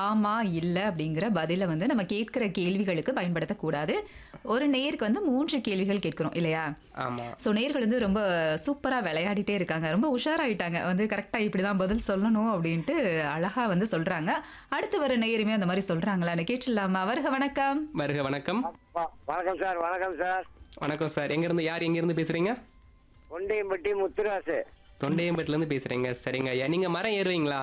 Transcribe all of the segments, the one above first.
ஆமா, இல்ல அப்படிங்கிற பதில வந்து நம்ம கேட்கிற கேள்விகளுக்கு பயன்படுத்தக்கூடாது. ஒரு நேயருக்கு வந்து 3 கேள்விகள் கேட்கிறோம் இல்லையா? ஆமா. ஸோ நேயர்கள் வந்து ரொம்ப சூப்பரா விளையாடிட்டே இருக்காங்க. ரொம்ப உஷாராயிட்டாங்க. வந்து கரெக்ட்டா இப்படிதான் பதில் சொல்லணும் அப்படின்ட்டு அழகா வந்து சொல்றாங்க. அடுத்து வர நேயருமே அந்த மாரி சொல்றாங்களான்னு கேட்டுடலாமா? வருக வணக்கம். வருக வணக்கம். வ- வணக்கம் சார் வணக்கம் சார் வணக்கம் சார். எங்கேருந்து யார் எங்கேருந்து பேசுறீங்க? ஒண்டியம்பட்டி முத்துராசு தொண்டையம்பேட்டிலேருந்து பேசுறீங்க. சரிங்க ஐயா. நீங்க மரம் ஏறுவீங்களா?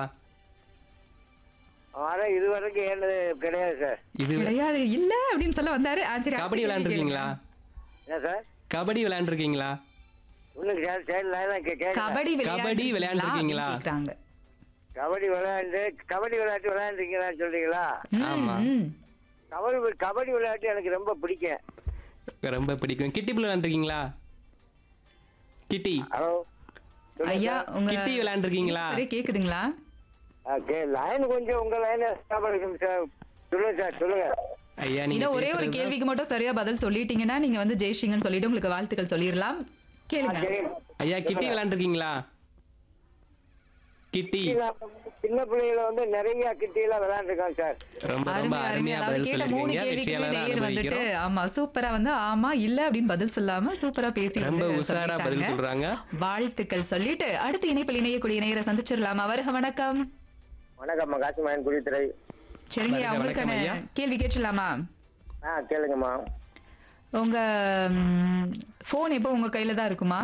ஆனால் இது வரைக்கும் ஏறினது கிடையாது சார் இது கிடையாது. இல்ல அப்படின்னு சொல்ல வந்தாரு. ஆ, சரி, அடுத்த கபடி கேள்வி விளையாண்டுருக்கீங்களா? என்ன சார் கபடி விளையாண்டுருக்கீங்களா? இன்னும் சார் சரி லைனா கேளுங்க. கேட்க கபடி கபடி விளையாண்டிருக்கீங்களா? அப்படின்னு கேக்குறாங்க. கபடி விளையாண்டு கபடி விளையாட்டு விளையாண்டுருக்கீங்களான்னு சொல்றீங்களா ம், ஆமா. ம். கபடி வி- கபடி விளையாட்டு எனக்கு ரொம்ப பிடிக்கும் ரொம்ப பிடிக்கும். கிட்டி புல் விளையாண்டுருக்கீங்களா? கிட்டி. ஹலோ ஐயா உங்க கிட்டி விளையாண்டுருக்கீங்களா? சரி கேக்குதுங்களா? லைன் கொஞ்சம் உங்க லைன் இருக்கும் சார் சொல்லுங்க சார் சொல்லுங்க ஐயா நீங்க இன்னும் ஒரே ஒரு பேசுறது கேள்விக்கு மட்டும் சரியா பதில் சொல்லிட்டீங்கன்னா நீங்க வந்து ஜெயிச்சிங்கன்னு சொல்லிட்டு உங்களுக்கு வாழ்த்துக்கள் சொல்லிடலாம் கேளுங்க சரி ஐயா கிட்டி விளையாண்டுருக்கீங்களா? கிட்டி. சின்ன பிள்ளைகள வந்து நிறைய கிட்டியெல்லாம் விளையாண்டுருக்காங்க சார் ரொம்ப ரொம்ப அருமை அருமை அருமையா அதாவது பதில் கேட்ட மூணு சொல்லிருக்கீங்க. கேள்விக்குமே வெற்றியாளரா நேயர் வந்துட்டு அனுபவிக்கிறோம். ஆமா சூப்பரா வந்து ஆமா இல்ல அப்படின்னு பதில் சொல்லாம சூப்பரா பேசி ரொம்ப வந்து உஷாரா பதில் சொல்லிட்டாங்க. சொல்றாங்க. வாழ்த்துக்கள் சொல்லிட்டு அடுத்து இணைப்பில் இணையக்கூடிய நேயரை சந்திச்சிடலாமா வருக வணக்கம் வணக்கம்மா காசிமாயன் குடித்துறை சரிங்க வணக்கம், உங்களுக்கான வணக்கம் ஐயா. கேள்வி கேட்டுடலாமா ஆ கேளுங்கம்மா உங்க போன் எப்போ உங்க கையில தான் இருக்குமா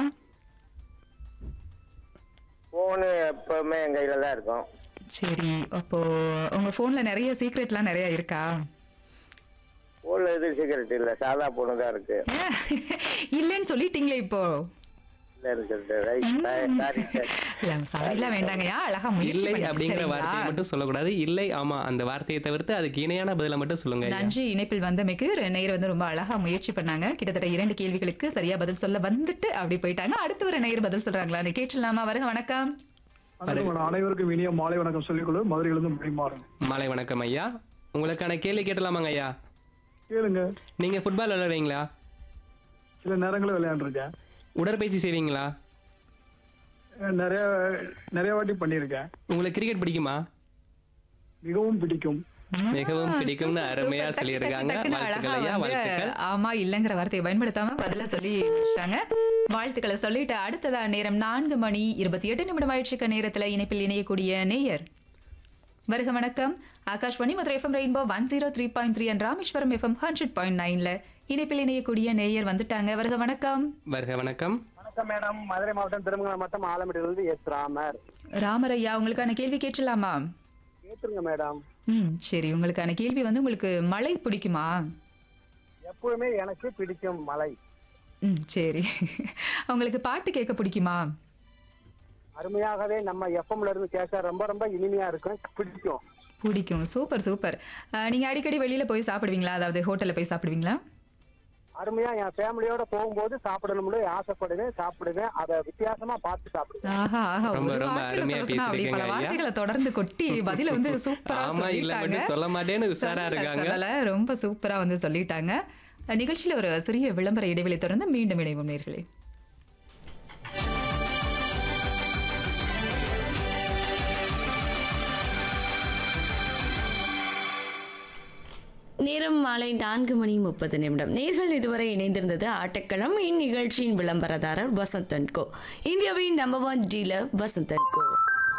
ஃபோனு எப்பவுமே என் கையில தான் இருக்கும் சரி அப்போ உங்க போன்ல நிறைய சீக்ரெட்லாம் நிறைய இருக்கா ஃபோனில் எதுவும் சிகரெட் இல்லை சாதா ஃபோனு தான் இருக்கு இல்லைன்னு சொல்லிட்டீங்களே இப்போ இல்லை இருக்குது ரைட் சாரி சார் இல்ல சாரிலாம் வேண்டாங்கய்யா அழகா முயற்சி இல்லை பண்ணுங்க. அப்படிங்கிற சரிங்களா? வார்த்தையை மட்டும் சொல்லக்கூடாது இல்லை ஆமா அந்த வார்த்தையை தவிர்த்து அதுக்கு இணையான பதிலை மட்டும் சொல்லுங்க ஐயா. நன்றி இணைப்பில் வந்தமைக்கு நேயர் வந்து ரொம்ப அழகா முயற்சி பண்ணாங்க கிட்டத்தட்ட இரண்டு கேள்விகளுக்கு சரியா பதில் சொல்ல வந்துட்டு அப்படி போயிட்டாங்க அடுத்து ஒரு நேயர் பதில் சொல்றாங்களான்னு கேட்டுடலாமா வருக வணக்கம் வணக்கம் மேடம். அனைவருக்கும் இனிய மாலை வணக்கம் சொல்லிக்கொள்ள மதுரையிலிருந்து பரிமாறும் மாலை வணக்கம் ஐயா உங்களுக்கான கேள்வி கேட்டலாமாங்க ஐயா கேளுங்க நீங்க ஃபுட்பால் விளையாடுவீங்களா சில நேரங்களில் விளையாண்டுருக்கேன் உடற்பயிற்சி செய்வீங்களா அஹ் நிறைய நிறைய வாட்டி பண்ணியிருக்கேன் உங்களுக்கு கிரிக்கெட் பிடிக்குமா மிகவும் பிடிக்கும் மிகவும் ஆ, பிடிக்கும்னு சூப்பர், அருமையா சூப்பர். டக்கு, சொல்லியிருக்காங்க டக்கு, டக்குன்னு வாழ்த்துக்கள் அழகா ஐயா வந்து, வாழ்த்துக்கள் ஆமா இல்லங்கிற வார்த்தையை பயன்படுத்தாம பதில சொல்லி முடிச்சிட்டாங்க வாழ்த்துக்களை சொல்லிட்டு அடுத்ததா நேரம் நான்கு மணி இருபத்தி எட்டு நிமிடம் ஆயிடுச்சுக்க நேரத்துல இணைப்பில் இணையக்கூடிய நேயர் வருக வணக்கம் Akashvani Madurai F M rainbow one zero three point three and Rameswaram F M hundred point நைன்ல இணைப்பில் இணையக்கூடிய நேயர் வந்துட்டாங்க வருக வணக்கம் வருக வணக்கம் வணக்கம் மேடம் மதுரை மாவட்டம் திருமங்கலம் மாவட்டம் ஆலமட்டிலிருந்து எஸ் ராமர் ராமரையா உங்களுக்கான கேள்வி கேட்டலாமா கேட்டுருங்க மேடம் ம் சரி உங்களுக்கான கேள்வி வந்து உங்களுக்கு மழை பிடிக்குமா எப்பவுமே எனக்கு பிடிக்கும் மலை ம் சரி உங்களுக்கு பாட்டு கேட்க பிடிக்குமா அருமையாகவே நம்ம எஃப்எம்ல இருந்து கேட்க ரொம்ப ரொம்ப இனிமையா இருக்கும் பிடிக்கும் பிடிக்கும் சூப்பர் சூப்பர் அஹ், நீங்க அடிக்கடி வெளியில போய் சாப்பிடுவீங்களா அதாவது ஹோட்டல்ல போய் சாப்பிடுவீங்களா அருமையா என் ஃபேமிலியோட போகும்போது சாப்பிடணும்னு ஆசைப்படுவேன் சாப்பிடுவேன் அதை வித்தியாசமா பார்த்து சாப்பிடுவேன் ஆஹா ஆஹா ரொம்ப, ஒரு ரொம்ப வார்த்தையில அருமையா சொல்ல சொன்னா அப்படி பல பேசியிருக்கீங்க ஐயா. வார்த்தைகளை தொடர்ந்து கொட்டி பதில வந்து சூப்பரா ஆமா இல்ல சொல்லிட்டாங்க மட்டும் சொல்ல மாட்டேன்னு உஷாரா சொல்லல, இருக்காங்க சொல்லல ரொம்ப சூப்பரா வந்து சொல்லிட்டாங்க அஹ், நிகழ்ச்சியில ஒரு சிறிய விளம்பர இடைவெளி தொடர்ந்து மீண்டும் இணைவோம் நேர்களே நேரம் மாலை நான்கு மணி முப்பது நிமிடம் நேர்கள் இதுவரை இணைந்திருந்தது ஆட்டக்களம் இந்நிகழ்ச்சியின் விளம்பரதாரர் வசந்தன் கோ இந்தியாவின் நம்பர் ஒன் டீலர் வசந்தன் கோ